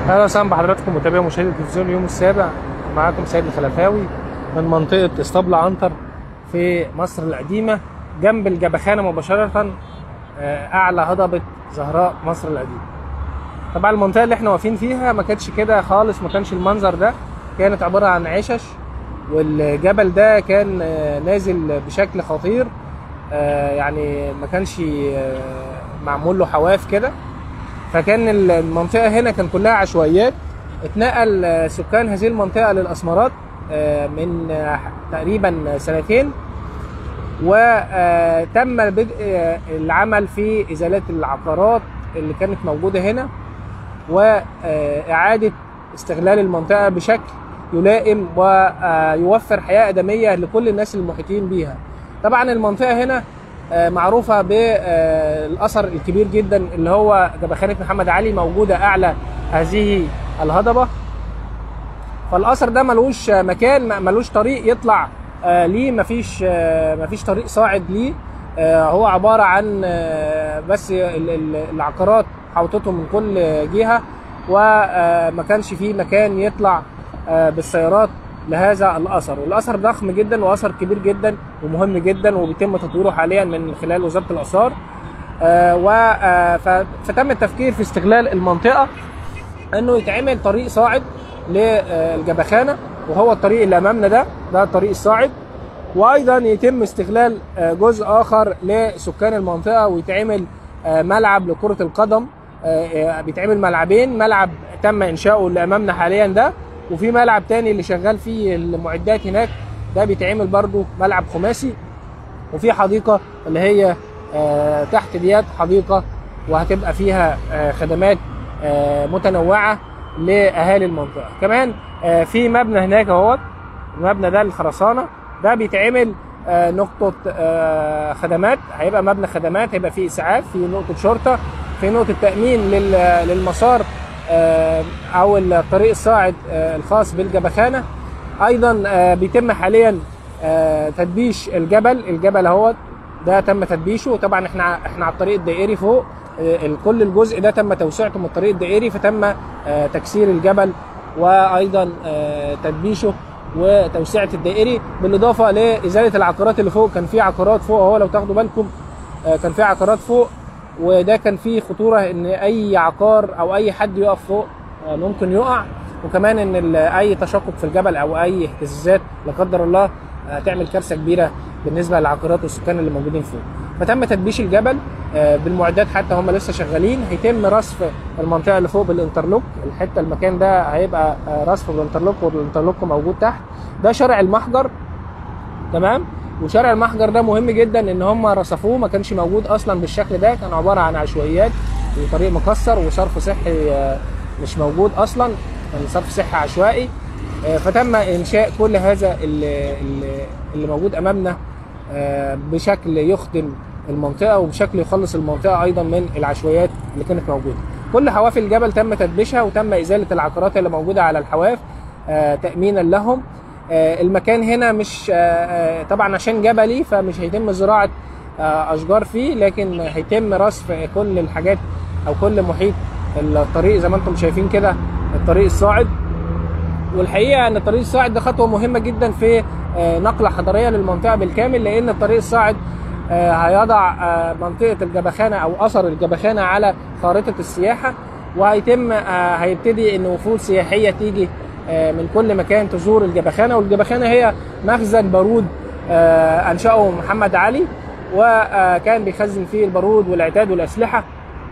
اهلا وسهلا بحضراتكم متابعي مشاهدي التلفزيون اليوم السابع معاكم سيد الخلفاوي من منطقه اسطبل عنتر في مصر القديمه جنب الجبخانه مباشره آه، اعلى هضبه زهراء مصر القديمه طبعا المنطقه اللي احنا واقفين فيها ما كانتش كده خالص ما كانش المنظر ده كانت عباره عن عشش والجبل ده كان آه، نازل بشكل خطير آه، يعني ما كانش آه، معمول له حواف كده فكان المنطقه هنا كان كلها عشوائيات اتنقل آه، سكان هذه المنطقه للاسمرات آه، من آه، تقريبا سنتين وتم بدء آه، العمل في ازالات العقارات اللي كانت موجوده هنا واعاده استغلال المنطقه بشكل يلائم ويوفر حياه ادميه لكل الناس المحيطين بيها طبعا المنطقه هنا آه، معروفه بالاثر الكبير جدا اللي هو جبخانه محمد علي موجوده اعلى هذه الهضبه فالاثر ده ملوش مكان ملوش طريق يطلع آه، ليه مفيش آه، مفيش طريق صاعد ليه آه، هو عباره عن آه، بس ال- ال- العقارات حوطته من كل جهه وما كانش فيه مكان يطلع آه، بالسيارات لهذا الاثر والاثر ضخم جدا واثر كبير جدا ومهم جدا وبيتم تطويره حاليا من خلال وزاره الاثار آه، و آه، ف- فتم التفكير في استغلال المنطقه انه يتعمل طريق صاعد للجبخانه وهو الطريق اللي امامنا ده ده الطريق الصاعد وايضا يتم استغلال آه، جزء اخر لسكان المنطقه ويتعمل آه، ملعب لكره القدم آه، آه، بيتعمل ملعبين ملعب تم انشاؤه اللي امامنا حاليا ده وفي ملعب تاني اللي شغال فيه المعدات هناك ده بيتعمل برضو ملعب خماسي وفي حديقه اللي هي آه، تحت ديت حديقه وهتبقى فيها آه، خدمات آه، متنوعه لاهالي المنطقه كمان آه، في مبنى هناك اهوت المبنى ده الخرسانه ده بيتعمل آه، نقطة آه، خدمات هيبقى مبنى خدمات هيبقى فيه إسعاف في نقطة شرطة في نقطة تأمين لل- للمسار آه، أو الطريق الصاعد آه، الخاص بالجبخانة أيضا آه، بيتم حاليا آه، تدبيش الجبل الجبل اهوت ده تم تدبيشه طبعا احنا احنا على الطريق الدائري فوق آه، كل الجزء ده تم توسعته من الطريق الدائري فتم آه، تكسير الجبل وايضا آه، تدبيشه وتوسعه الدائري بالاضافه لازاله العقارات اللي فوق كان في عقارات فوق اهو لو تاخدوا بالكم آه، كان في عقارات فوق وده كان فيه خطوره ان اي عقار او اي حد يقف فوق آه، ممكن يقع وكمان ان ال- اي تشقق في الجبل او اي اهتزازات لا قدر الله آه، تعمل كارثه كبيره بالنسبه للعقارات والسكان اللي موجودين فوق فتم تدبيش الجبل آه، بالمعدات حتى هم لسه شغالين هيتم رصف المنطقه اللي فوق بالانترلوك الحته المكان ده هيبقى آه، رصف بالانترلوك والانترلوك موجود تحت ده شارع المحجر تمام وشارع المحجر ده مهم جدا ان هم رصفوه ما كانش موجود اصلا بالشكل ده كان عباره عن عشوائيات وطريق مكسر وصرف صحي آه، مش موجود اصلا كان صرف صحي عشوائي آه، فتم انشاء كل هذا اللي, اللي موجود امامنا آه، بشكل يخدم المنطقه وبشكل يخلص المنطقه ايضا من العشوائيات اللي كانت موجوده كل حواف الجبل تم تدبيشها وتم ازاله العقارات اللي موجوده على الحواف آه، تامينا لهم آه، المكان هنا مش آه، آه، طبعا عشان جبلي فمش هيتم زراعه آه، اشجار فيه لكن هيتم رصف كل الحاجات او كل محيط الطريق زي ما انتم شايفين كده الطريق الصاعد والحقيقه ان الطريق الصاعد ده خطوه مهمه جدا في آه، نقله حضاريه للمنطقه بالكامل لان الطريق الصاعد آه، هيضع آه، منطقه الجبخانه او اثر الجبخانه على خارطه السياحه وهيتم آه، هيبتدي ان وفود سياحيه تيجي آه، من كل مكان تزور الجبخانه والجبخانه هي مخزن بارود آه، انشاه محمد علي وكان بيخزن فيه البارود والعتاد والاسلحه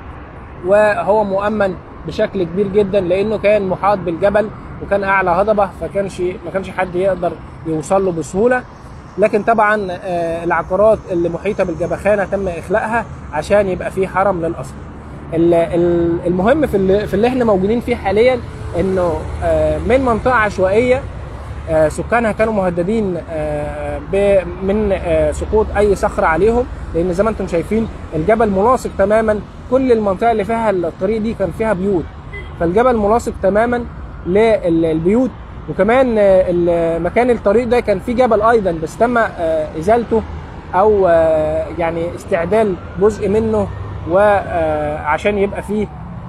وهو مؤمن بشكل كبير جدا لانه كان محاط بالجبل وكان اعلى هضبه فكانش ما كانش حد يقدر يوصل له بسهوله لكن طبعا آه، العقارات اللي محيطه بالجبخانه تم اخلاءها عشان يبقى في حرم للاصل ال- ال- المهم في اللي, في اللي احنا موجودين فيه حاليا انه آه، من منطقه عشوائيه آه، سكانها كانوا مهددين آه، ب- من آه، سقوط اي صخره عليهم لان زي ما انتم شايفين الجبل ملاصق تماما كل المنطقه اللي فيها الطريق دي كان فيها بيوت فالجبل ملاصق تماما للبيوت وكمان آه، ال- مكان الطريق ده كان فيه جبل ايضا بس تم آه، ازالته او آه، يعني استعدال جزء منه وعشان يبقى فيه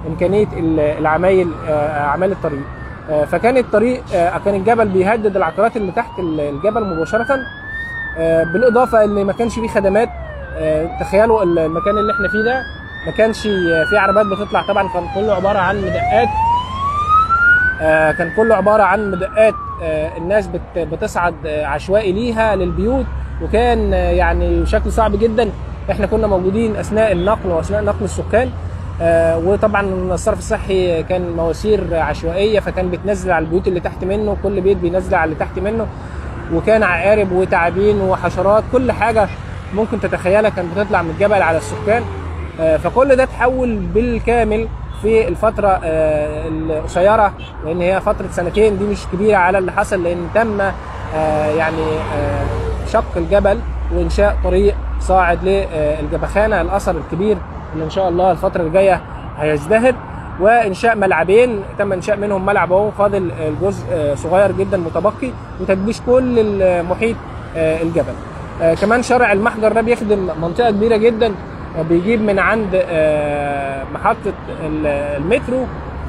امكانيه ال- العمايل آه، اعمال الطريق آه، فكان الطريق آه، كان الجبل بيهدد العقارات اللي تحت ال- الجبل مباشره آه، بالاضافه ان ما كانش فيه خدمات آه، تخيلوا المكان اللي احنا فيه ده ما كانش فيه عربيات بتطلع طبعا كان كله عباره عن مدقات آه، كان كله عباره عن مدقات آه، الناس بت- بتصعد آه، عشوائي ليها للبيوت وكان آه، يعني بشكل صعب جدا احنا كنا موجودين اثناء النقل واثناء نقل السكان آه، وطبعا الصرف الصحي كان مواسير عشوائيه فكان بتنزل على البيوت اللي تحت منه كل بيت بينزل على اللي تحت منه وكان عقارب وتعابين وحشرات كل حاجه ممكن تتخيلها كانت بتطلع من الجبل على السكان آه، فكل ده تحول بالكامل في الفترة آه، القصيرة لأن هي فترة سنتين دي مش كبيرة على اللي حصل لأن تم آه، يعني آه، شق الجبل وإنشاء طريق صاعد للجبخانة الأثر الكبير اللي إن شاء الله الفترة الجاية هيزدهر وإنشاء ملعبين تم إنشاء منهم ملعب أهو فاضل الجزء آه، صغير جدا متبقي وتدبيش كل المحيط آه، الجبل آه، كمان شارع المحجر ده بيخدم منطقة كبيرة جدا بيجيب من عند آه، محطة ال- المترو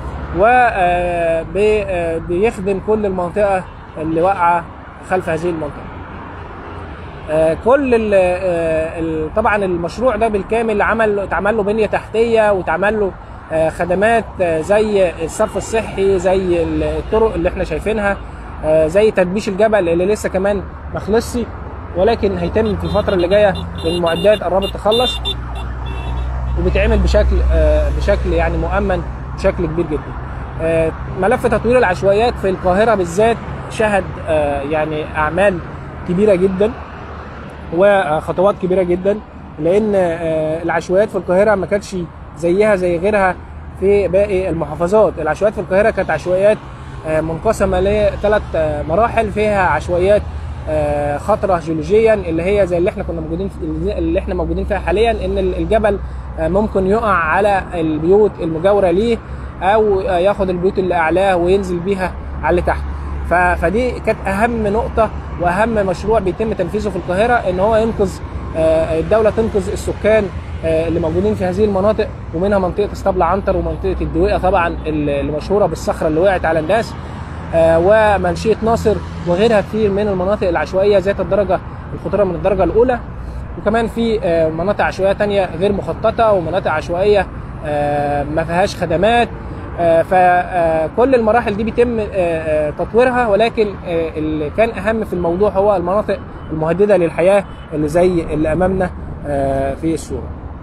وبيخدم كل المنطقة اللي واقعة خلف هذه المنطقة آه، كل ال- آه، ال- طبعا المشروع ده بالكامل عمل اتعمل له بنية تحتية واتعمل له آه، خدمات آه، زي الصرف الصحي زي ال- الطرق اللي احنا شايفينها آه، زي تدبيش الجبل اللي لسه كمان ما خلصش ولكن هيتم في الفترة اللي جاية المعدات قربت تخلص وبيتعمل بشكل آه، بشكل يعني مؤمن بشكل كبير جدا. آه، ملف تطوير العشوائيات في القاهره بالذات شهد آه، يعني اعمال كبيره جدا وخطوات كبيره جدا لان آه، العشوائيات في القاهره ما كانتش زيها زي غيرها في باقي المحافظات، العشوائيات في القاهره كانت عشوائيات آه، منقسمه لثلاث آه، مراحل فيها عشوائيات آه، خطره جيولوجيا اللي هي زي اللي احنا كنا موجودين في اللي احنا موجودين فيها حاليا ان الجبل آه، ممكن يقع على البيوت المجاوره ليه او آه، ياخد البيوت اللي اعلاه وينزل بيها على اللي تحت ف- فدي كانت اهم نقطه واهم مشروع بيتم تنفيذه في القاهره ان هو ينقذ آه، الدوله تنقذ السكان آه، اللي موجودين في هذه المناطق ومنها منطقه اسطبل عنتر ومنطقه الدويقه طبعا اللي مشهوره بالصخره اللي وقعت على الناس آه، ومنشيه ناصر وغيرها كتير من المناطق العشوائيه ذات الدرجه الخطوره من الدرجه الاولى وكمان في آه، مناطق عشوائيه تانية غير مخططه ومناطق عشوائيه آه، ما فيهاش خدمات فكل المراحل دي بيتم آه، آه، تطويرها ولكن آه، اللي كان اهم في الموضوع هو المناطق المهدده للحياه اللي زي اللي امامنا آه، في الصوره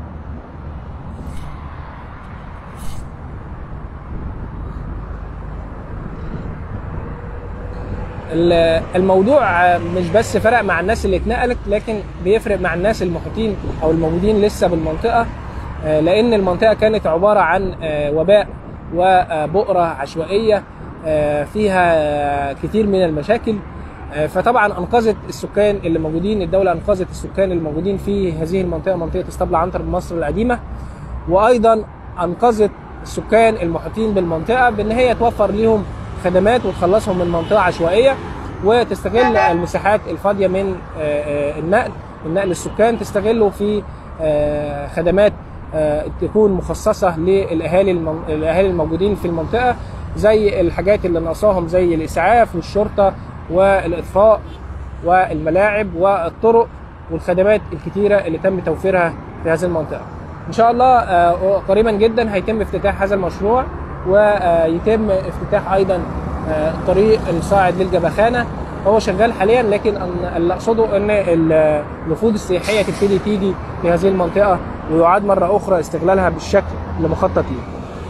ال- الموضوع مش بس فرق مع الناس اللي اتنقلت لكن بيفرق مع الناس المحيطين او الموجودين لسه بالمنطقه آه، لان المنطقه كانت عباره عن آه، وباء وبؤره عشوائيه آه، فيها كتير من المشاكل آه، فطبعا انقذت السكان اللي موجودين الدوله انقذت السكان اللي موجودين في هذه المنطقه منطقه اسطبل عنتر بمصر القديمه وايضا انقذت السكان المحيطين بالمنطقه بان هي توفر ليهم خدمات وتخلصهم من منطقه عشوائيه وتستغل المساحات الفاضيه من آه، آه، النقل النقل السكان تستغله في آه، خدمات آه، تكون مخصصه للاهالي المن- الاهالي الموجودين في المنطقه زي الحاجات اللي ناقصاهم زي الاسعاف والشرطه والاطفاء والملاعب والطرق والخدمات الكتيره اللي تم توفيرها في هذه المنطقه. ان شاء الله آه، قريبا جدا هيتم افتتاح هذا المشروع ويتم افتتاح ايضا آه، الطريق الصاعد للجبخانه هو شغال حاليا لكن أن- اللي اقصده ان الوفود السياحيه تبتدي تيجي في هذه المنطقه ويعاد مره اخرى استغلالها بالشكل اللي مخطط ليه.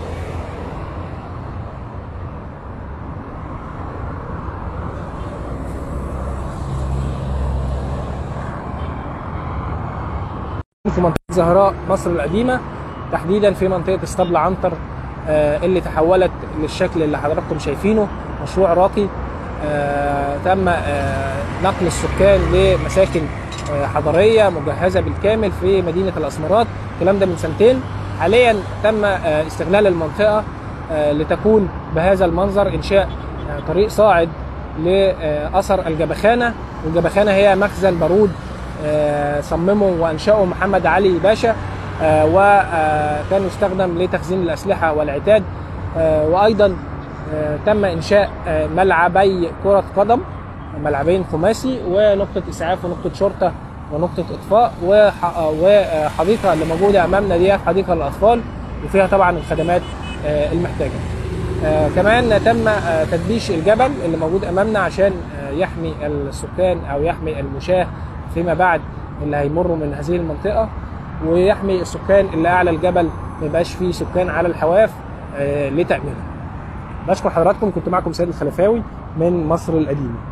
في منطقه زهراء مصر القديمه تحديدا في منطقه اسطبل عنتر آه، اللي تحولت للشكل اللي حضراتكم شايفينه مشروع راقي آه، تم آه، نقل السكان لمساكن آه، حضريه مجهزه بالكامل في مدينه الاسمرات الكلام ده من سنتين حاليا تم آه، استغلال المنطقه آه، لتكون بهذا المنظر انشاء آه، طريق صاعد لاثر الجبخانه والجبخانه هي مخزن بارود آه، صممه وانشاه محمد علي باشا آه، وكان يستخدم لتخزين الاسلحه والعتاد آه، وايضا آه، تم انشاء آه، ملعبي كره قدم ملعبين خماسي ونقطه اسعاف ونقطه شرطه ونقطه اطفاء وح- آه، وحديقه اللي موجوده امامنا دي حديقه للاطفال وفيها طبعا الخدمات آه، المحتاجه. آه، كمان تم آه، تدبيش الجبل اللي موجود امامنا عشان آه، يحمي السكان او يحمي المشاة فيما بعد اللي هيمروا من هذه المنطقه ويحمي السكان اللي اعلى الجبل ما يبقاش فيه سكان على الحواف آه، لتامينها. بشكر حضراتكم كنت معكم سيد الخلفاوي من مصر القديمه.